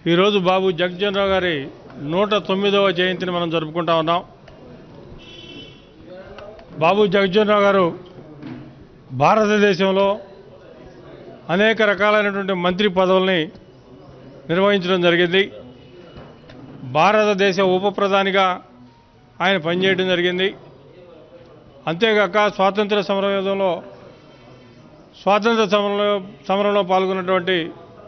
ఈరోజు బాబు జగజ్జన్ రావు గారి నూట తొమ్మిదవ జయంతిని మనం జరుపుకుంటా ఉన్నాం బాబు జగజ్జన్ రావు గారు భారతదేశంలో అనేక రకాలైనటువంటి మంత్రి పదవుల్ని నిర్వహించడం జరిగింది భారతదేశ ఉప ప్రధానిగా ఆయన పనిచేయడం జరిగింది అంతేగాక స్వాతంత్ర సమరయోధంలో స్వాతంత్ర సమరంలో సమరంలో పాల్గొన్నటువంటి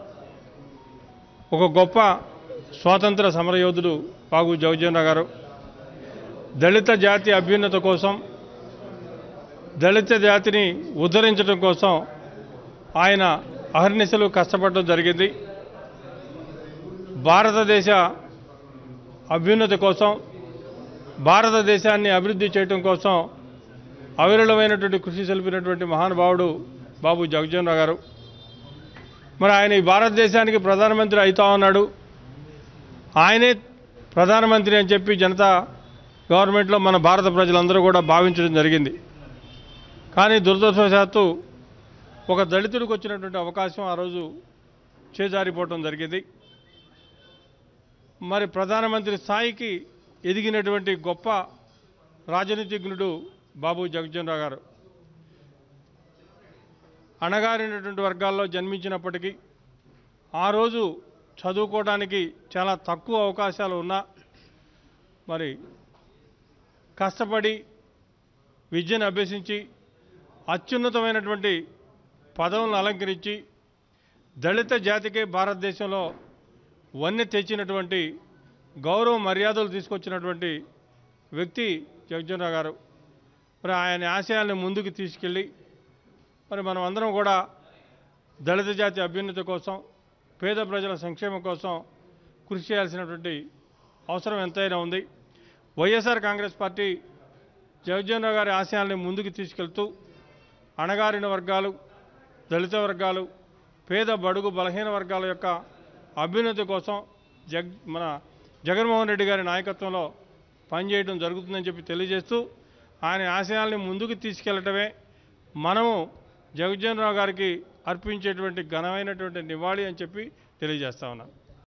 ఒక గొప్ప స్వాతంత్ర సమరయోధుడు బాబు జగజ్జన్ గారు దళిత జాతి అభ్యున్నత కోసం దళిత జాతిని ఉద్ధరించడం కోసం ఆయన అహర్నిశలు కష్టపడడం జరిగింది భారతదేశ అభ్యున్నతి కోసం భారతదేశాన్ని అభివృద్ధి చేయడం కోసం అవిరళమైనటువంటి కృషి తెలిపినటువంటి మహానుభావుడు బాబు జగజ్జన్ రావు గారు మరి ఆయన ఈ భారతదేశానికి ప్రధానమంత్రి అవుతా ఉన్నాడు ఆయనే ప్రధానమంత్రి అని చెప్పి జనతా గవర్నమెంట్లో మన భారత ప్రజలందరూ కూడా భావించడం జరిగింది కానీ దురదృష్టవశాత్తు ఒక దళితుడికి వచ్చినటువంటి అవకాశం ఆ రోజు చేజారిపోవటం జరిగింది మరి ప్రధానమంత్రి స్థాయికి ఎదిగినటువంటి గొప్ప రాజనీతిజ్ఞుడు బాబు జగజ్జన్ రావు గారు అణగారినటువంటి వర్గాల్లో జన్మించినప్పటికీ ఆ రోజు చదువుకోవడానికి చాలా తక్కువ అవకాశాలు ఉన్నా మరి కష్టపడి విద్యను అభ్యసించి అత్యున్నతమైనటువంటి పదవులను అలంకరించి దళిత జాతికే భారతదేశంలో వన్నె తెచ్చినటువంటి గౌరవ మర్యాదలు తీసుకొచ్చినటువంటి వ్యక్తి జగజ్జన్ రావు గారు మరి ఆయన ఆశయాల్ని ముందుకు తీసుకెళ్ళి మరి మనం అందరం కూడా దళిత జాతి అభ్యున్నతి కోసం పేద ప్రజల సంక్షేమం కోసం కృషి చేయాల్సినటువంటి అవసరం ఎంతైనా ఉంది వైఎస్ఆర్ కాంగ్రెస్ పార్టీ జగజ్జన్ రావు గారి ఆశయాల్ని ముందుకు తీసుకెళ్తూ అణగారిన వర్గాలు దళిత వర్గాలు పేద బడుగు బలహీన వర్గాల యొక్క అభ్యున్నతి కోసం జగ్ మన జగన్మోహన్ రెడ్డి గారి నాయకత్వంలో పనిచేయడం జరుగుతుందని చెప్పి తెలియజేస్తూ ఆయన ఆశయాల్ని ముందుకు తీసుకెళ్లటమే మనము జగజ్జన్ రావు గారికి అర్పించేటువంటి ఘనమైనటువంటి నివాళి అని చెప్పి తెలియజేస్తా ఉన్నాను